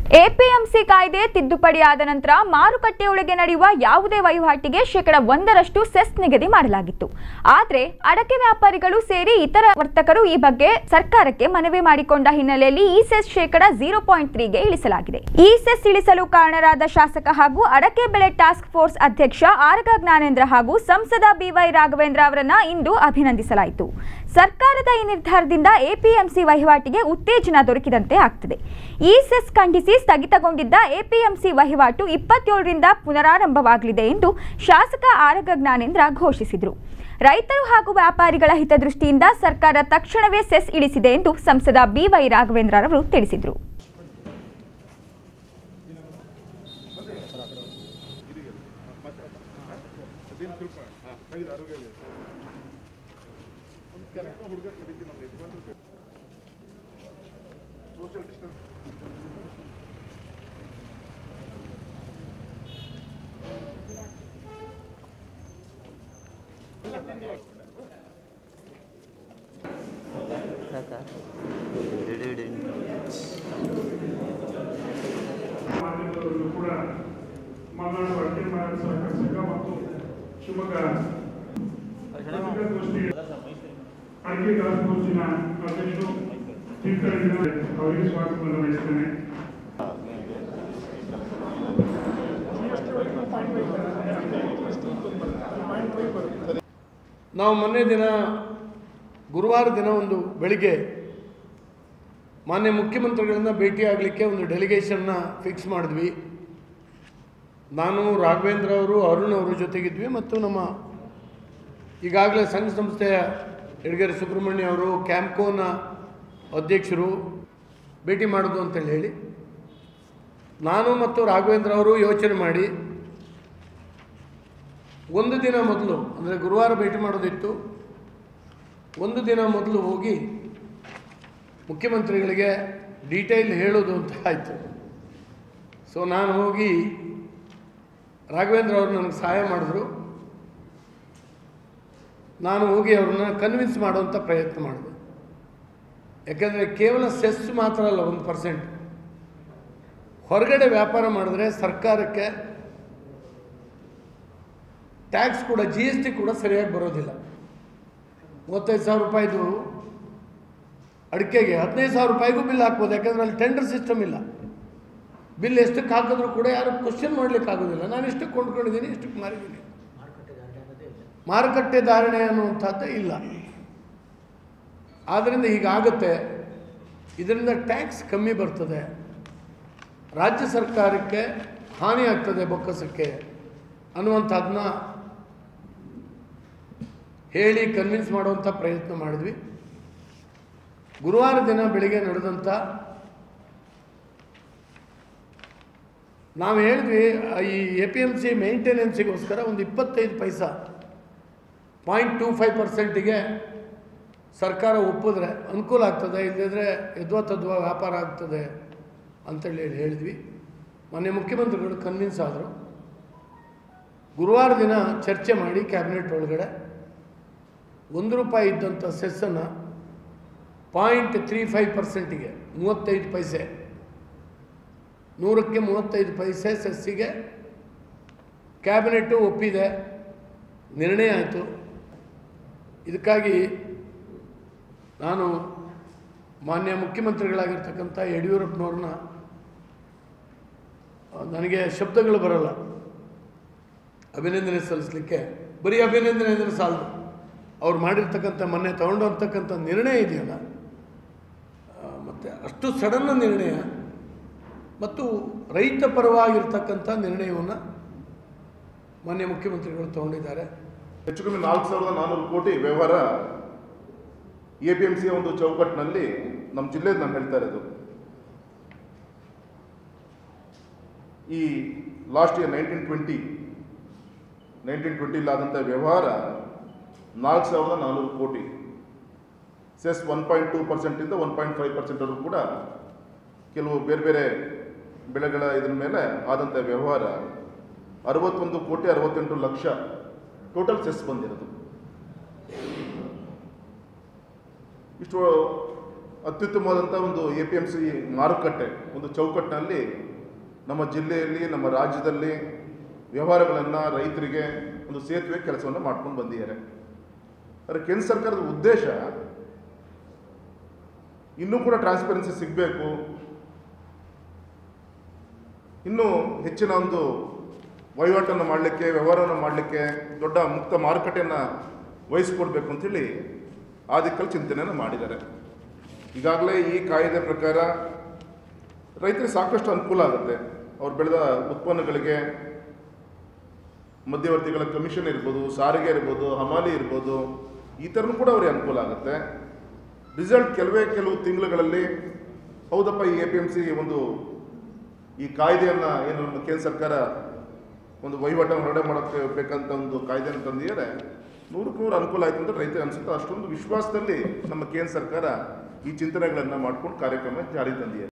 APMC ಕಾಯ್ದೆ ತಿದ್ದುಪಡಿ ಆದ ನಂತರ ಮಾರುಕಟ್ಟೆಯೊಳಗೆ ನಡೆಯುವ ಯಾವುದೇ ವಹಿವಾಟಿಗೆ ಶೇಕಡ ಒಂದರಷ್ಟು ಸೆಸ್ ನಿಗದಿ ಮಾಡಲಾಗಿತ್ತು ಆದರೆ ಅಡಕೆ ವ್ಯಾಪಾರಿಗಳು ಸೇರಿ ಇತರ ವರ್ತಕರು ಈ ಬಗ್ಗೆ ಸರ್ಕಾರಕ್ಕೆ ಮನವಿ ಮಾಡಿಕೊಂಡ ಹಿನ್ನೆಲೆಯಲ್ಲಿ ಈ ಸೆಸ್ ಶೇಕಡ ಜೀರೋ ಪಾಯಿಂಟ್ ತ್ರೀಗೆ ಇಳಿಸಲಾಗಿದೆ ಈ ಸೆಸ್ ಇಳಿಸಲು ಕಾರಣರಾದ ಶಾಸಕ ಹಾಗೂ ಅಡಕೆ ಬೆಳೆ ಟಾಸ್ಕ್ ಫೋರ್ಸ್ ಅಧ್ಯಕ್ಷ ಆರಗ ಜ್ಞಾನೇಂದ್ರ ಹಾಗೂ ಸಂಸದ ಬಿವೈ ರಾಘವೇಂದ್ರ ಅವರನ್ನ ಇಂದು ಅಭಿನಂದಿಸಲಾಯಿತು ಸರ್ಕಾರದ ಈ ನಿರ್ಧಾರದಿಂದ ಎಪಿಎಂಸಿ ವಹಿವಾಟಿಗೆ ಉತ್ತೇಜನ ದೊರಕಿದಂತೆ ಆಗ್ತದೆ ಈ ಸೆಸ್ ಖಂಡಿಸಿ ಸ್ಥಗಿತಗೊಂಡಿದ್ದ ಎಪಿಎಂಸಿ ವಹಿವಾಟು ಇಪ್ಪತ್ತೇಳರಿಂದ ಪುನರಾರಂಭವಾಗಲಿದೆ ಎಂದು ಶಾಸಕ ಆರಗ ಜ್ಞಾನೇಂದ್ರ ಘೋಷಿಸಿದರು ರೈತರು ಹಾಗೂ ವ್ಯಾಪಾರಿಗಳ ಹಿತದೃಷ್ಟಿಯಿಂದ ಸರ್ಕಾರ ತಕ್ಷಣವೇ ಸೆಸ್ ಇಳಿಸಿದೆ ಎಂದು ಸಂಸದ ಬಿವೈ ರಾಘವೇಂದ್ರ ಅವರು ತಿಳಿಸಿದರು ಮಾಧ್ಯಮದವರಿಗೂ ಕೂಡ ಮಲೆನಾಡು ಅಡಿಕೆ ಮಾರಾಟ ಸಹಕಾರ ಸಂಘ ಮತ್ತು ಶಿವಮೊಗ್ಗ ಪತ್ರಿಕಾಗೋಷ್ಠಿ ಅಡಿಕೆ ಗೋಷ್ಠಿನ ಅಧ್ಯಕ್ಷರು ತೀರ್ಥಹಳ್ಳಿ ಅವರಿಗೆ ಸ್ವಾಗತವನ್ನು ವಹಿಸ್ತೇನೆ ನಾವು ಮೊನ್ನೆ ದಿನ ಗುರುವಾರ ದಿನ ಒಂದು ಬೆಳಿಗ್ಗೆ ಮಾನ್ಯ ಮುಖ್ಯಮಂತ್ರಿಗಳನ್ನ ಭೇಟಿಯಾಗಲಿಕ್ಕೆ ಒಂದು ಡೆಲಿಗೇಷನ್ನ ಫಿಕ್ಸ್ ಮಾಡಿದ್ವಿ ನಾನು ರಾಘವೇಂದ್ರ ಅವರು ಅರುಣ್ ಅವರ ಜೊತೆಗಿದ್ವಿ ಮತ್ತು ನಮ್ಮ ಈಗಾಗಲೇ ಸಂಘ ಸಂಸ್ಥೆಯ ಯಡಗೆರೆ ಸುಬ್ರಹ್ಮಣ್ಯ ಅವರು ಕ್ಯಾಂಪ್ಕೋನ ಅಧ್ಯಕ್ಷರು ಭೇಟಿ ಮಾಡೋದು ಅಂತೇಳಿ ಹೇಳಿ ನಾನು ಮತ್ತು ರಾಘವೇಂದ್ರ ಅವರು ಯೋಚನೆ ಮಾಡಿ ಒಂದು ದಿನ ಮೊದಲು ಅಂದರೆ ಗುರುವಾರ ಭೇಟಿ ಮಾಡೋದಿತ್ತು ಒಂದು ದಿನ ಮೊದಲು ಹೋಗಿ ಮುಖ್ಯಮಂತ್ರಿಗಳಿಗೆ ಡೀಟೇಲ್ ಹೇಳೋದು ಅಂತ ಆಯಿತು ಸೊ ನಾನು ಹೋಗಿ ರಾಘವೇಂದ್ರ ಅವರು ನನಗೆ ಸಹಾಯ ಮಾಡಿದ್ರು ನಾನು ಹೋಗಿ ಅವ್ರನ್ನ ಕನ್ವಿನ್ಸ್ ಮಾಡುವಂಥ ಪ್ರಯತ್ನ ಮಾಡಿದೆ ಯಾಕೆಂದರೆ ಕೇವಲ ಸೆಸ್ ಮಾತ್ರ ಅಲ್ಲ ಒಂದು ಪರ್ಸೆಂಟ್ ಹೊರಗಡೆ ವ್ಯಾಪಾರ ಮಾಡಿದ್ರೆ ಸರ್ಕಾರಕ್ಕೆ ಟ್ಯಾಕ್ಸ್ ಕೂಡ ಜಿ ಎಸ್ ಟಿ ಕೂಡ ಸರಿಯಾಗಿ ಬರೋದಿಲ್ಲ ಮೂವತ್ತೈದು ಸಾವಿರ ರೂಪಾಯಿದು ಅಡಿಕೆಗೆ ಹದಿನೈದು ಸಾವಿರ ರೂಪಾಯಿಗೂ ಬಿಲ್ ಹಾಕ್ಬೋದು ಯಾಕಂದರೆ ಅಲ್ಲಿ ಟೆಂಡರ್ ಸಿಸ್ಟಮ್ ಇಲ್ಲ ಬಿಲ್ ಎಷ್ಟಕ್ಕೆ ಹಾಕಿದ್ರು ಕೂಡ ಯಾರು ಕ್ವಶನ್ ಮಾಡಲಿಕ್ಕೆ ಆಗೋದಿಲ್ಲ ನಾನು ಇಷ್ಟಕ್ಕೆ ಕೊಂಡ್ಕೊಂಡಿದ್ದೀನಿ ಇಷ್ಟಕ್ಕೆ ಮಾರಿದ್ದೀನಿ ಮಾರುಕಟ್ಟೆ ಧಾರಣೆ ಅನ್ನುವಂಥದ್ದು ಇಲ್ಲ ಆದ್ದರಿಂದ ಹೀಗಾಗುತ್ತೆ ಇದರಿಂದ ಟ್ಯಾಕ್ಸ್ ಕಮ್ಮಿ ಬರ್ತದೆ ರಾಜ್ಯ ಸರ್ಕಾರಕ್ಕೆ ಹಾನಿ ಆಗ್ತದೆ ಬೊಕ್ಕಸಕ್ಕೆ ಅನ್ನುವಂಥದ್ದನ್ನ ಹೇಳಿ ಕನ್ವಿನ್ಸ್ ಮಾಡುವಂಥ ಪ್ರಯತ್ನ ಮಾಡಿದ್ವಿ ಗುರುವಾರ ದಿನ ಬೆಳಿಗ್ಗೆ ನಡೆದಂಥ ನಾವು ಹೇಳಿದ್ವಿ ಈ ಎ ಪಿ ಎಮ್ ಸಿ ಮೇಂಟೆನೆನ್ಸಿಗೋಸ್ಕರ ಒಂದು ಇಪ್ಪತ್ತೈದು ಪೈಸಾ ಪಾಯಿಂಟ್ ಟೂ ಫೈವ್ ಪರ್ಸೆಂಟಿಗೆ ಸರ್ಕಾರ ಒಪ್ಪಿದ್ರೆ ಅನುಕೂಲ ಆಗ್ತದೆ ಇಲ್ಲದಿದ್ದರೆ ಯದ್ವಾ ತದ್ವಾ ವ್ಯಾಪಾರ ಆಗ್ತದೆ ಅಂತೇಳಿ ಹೇಳಿದ್ವಿ ಮೊನ್ನೆ ಮುಖ್ಯಮಂತ್ರಿಗಳು ಕನ್ವಿನ್ಸ್ ಆದರು ಗುರುವಾರ ದಿನ ಚರ್ಚೆ ಮಾಡಿ ಕ್ಯಾಬಿನೆಟ್ ಒಳಗಡೆ ಒಂದು ರೂಪಾಯಿ ಇದ್ದಂಥ ಸೆಸ್ಸನ್ನು ಪಾಯಿಂಟ್ ತ್ರೀ ಫೈವ್ ಪರ್ಸೆಂಟಿಗೆ ಮೂವತ್ತೈದು ಪೈಸೆ ನೂರಕ್ಕೆ ಮೂವತ್ತೈದು ಪೈಸೆ ಸೆಸ್ಸಿಗೆ ಕ್ಯಾಬಿನೆಟ್ಟು ಒಪ್ಪಿದೆ ನಿರ್ಣಯ ಆಯಿತು ಇದಕ್ಕಾಗಿ ನಾನು ಮಾನ್ಯ ಮುಖ್ಯಮಂತ್ರಿಗಳಾಗಿರ್ತಕ್ಕಂಥ ಯಡಿಯೂರಪ್ಪನವ್ರನ್ನ ನನಗೆ ಶಬ್ದಗಳು ಬರಲ್ಲ ಅಭಿನಂದನೆ ಸಲ್ಲಿಸಲಿಕ್ಕೆ ಬರೀ ಅಭಿನಂದನೆ ಅಂದರೆ ಸಾಲದು ಅವ್ರು ಮಾಡಿರ್ತಕ್ಕಂಥ ಮೊನ್ನೆ ತಗೊಂಡೋಗ್ತಕ್ಕಂಥ ನಿರ್ಣಯ ಇದೆಯಲ್ಲ ಮತ್ತು ಅಷ್ಟು ಸಡನ್ನ ನಿರ್ಣಯ ಮತ್ತು ರೈತ ಪರವಾಗಿರ್ತಕ್ಕಂಥ ನಿರ್ಣಯವನ್ನು ಮಾನ್ಯ ಮುಖ್ಯಮಂತ್ರಿಗಳು ತಗೊಂಡಿದ್ದಾರೆ ಹೆಚ್ಚು ಕಮ್ಮಿ ನಾಲ್ಕು ಸಾವಿರದ ನಾನ್ನೂರು ಕೋಟಿ ವ್ಯವಹಾರ ಎ ಪಿ ಎಂ ಸಿಯ ಒಂದು ಚೌಕಟ್ಟಿನಲ್ಲಿ ನಮ್ಮ ಜಿಲ್ಲೆದು ನಾನು ಹೇಳ್ತಾ ಇರೋದು ಈ last year nineteen twenty nineteen ಟ್ವೆಂಟಿಲಾದಂಥ ವ್ಯವಹಾರ ನಾಲ್ಕು ಸಾವಿರದ ನಾನ್ನೂರು ಕೋಟಿ ಸೆಸ್ ಒನ್ ಪಾಯಿಂಟ್ ಟೂ ಪರ್ಸೆಂಟಿಂದ ಒನ್ ಪಾಯಿಂಟ್ ಫೈವ್ ಪರ್ಸೆಂಟ್ವರೆಗೂ ಕೂಡ ಕೆಲವು ಬೇರೆ ಬೇರೆ ಬೆಳೆಗಳ ಇದ್ರ ಮೇಲೆ ಆದಂಥ ವ್ಯವಹಾರ ಅರವತ್ತೊಂದು ಕೋಟಿ ಅರವತ್ತೆಂಟು ಲಕ್ಷ ಟೋಟಲ್ ಸೆಸ್ ಬಂದಿರೋದು ಇಷ್ಟು ಅತ್ಯುತ್ತಮವಾದಂಥ ಒಂದು ಎ ಪಿ ಎಮ್ ಸಿ ಮಾರುಕಟ್ಟೆ ಒಂದು ಚೌಕಟ್ಟಿನಲ್ಲಿ ನಮ್ಮ ಜಿಲ್ಲೆಯಲ್ಲಿ ನಮ್ಮ ರಾಜ್ಯದಲ್ಲಿ ವ್ಯವಹಾರಗಳನ್ನು ರೈತರಿಗೆ ಒಂದು ಸೇತುವೆ ಕೆಲಸವನ್ನು ಮಾಡ್ಕೊಂಡು ಬಂದಿದ್ದಾರೆ ಆದರೆ ಕೇಂದ್ರ ಸರ್ಕಾರದ ಉದ್ದೇಶ ಇನ್ನೂ ಕೂಡ ಟ್ರಾನ್ಸ್ಪರೆನ್ಸಿ ಸಿಗಬೇಕು ಇನ್ನೂ ಹೆಚ್ಚಿನ ಒಂದು ವಹಿವಾಟನ್ನು ಮಾಡಲಿಕ್ಕೆ ವ್ಯವಹಾರವನ್ನು ಮಾಡಲಿಕ್ಕೆ ದೊಡ್ಡ ಮುಕ್ತ ಮಾರುಕಟ್ಟೆಯನ್ನು ವಹಿಸ್ಕೊಡ್ಬೇಕು ಅಂತೇಳಿ ಆ ದಿಕ್ಕಲ್ಲಿ ಚಿಂತನೆಯನ್ನು ಮಾಡಿದ್ದಾರೆ ಈಗಾಗಲೇ ಈ ಕಾಯ್ದೆ ಪ್ರಕಾರ ರೈತರಿಗೆ ಸಾಕಷ್ಟು ಅನುಕೂಲ ಆಗುತ್ತೆ ಅವ್ರು ಬೆಳೆದ ಉತ್ಪನ್ನಗಳಿಗೆ ಮಧ್ಯವರ್ತಿಗಳ ಕಮಿಷನ್ ಇರ್ಬೋದು ಸಾರಿಗೆ ಇರ್ಬೋದು ಹಮಾಲಿ ಇರ್ಬೋದು ಈ ಥರನೂ ಕೂಡ ಅವ್ರಿಗೆ ಅನುಕೂಲ ಆಗುತ್ತೆ ರಿಸಲ್ಟ್ ಕೆಲವೇ ಕೆಲವು ತಿಂಗಳುಗಳಲ್ಲಿ ಹೌದಪ್ಪ ಈ ಎ ಪಿ ಎಮ್ ಸಿ ಒಂದು ಈ ಕಾಯ್ದೆಯನ್ನು ಏನು ನಮ್ಮ ಕೇಂದ್ರ ಸರ್ಕಾರ ಒಂದು ವಹಿವಾಟನ್ನು ಹೊರಗಡೆ ಮಾಡೋಕ್ಕೆ ಬೇಕಂತ ಒಂದು ಕಾಯ್ದೆಯನ್ನು ತಂದಿದ್ದಾರೆ ನೂರಕ್ಕೆ ನೂರು ಅನುಕೂಲ ಆಯಿತು ಅಂತ ರೈತರಿಗೆ ಅನಿಸುತ್ತೆ ಅಷ್ಟೊಂದು ವಿಶ್ವಾಸದಲ್ಲಿ ನಮ್ಮ ಕೇಂದ್ರ ಸರ್ಕಾರ ಈ ಚಿಂತನೆಗಳನ್ನು ಮಾಡ್ಕೊಂಡು ಕಾರ್ಯಕ್ರಮ ಜಾರಿ ತಂದಿದೆ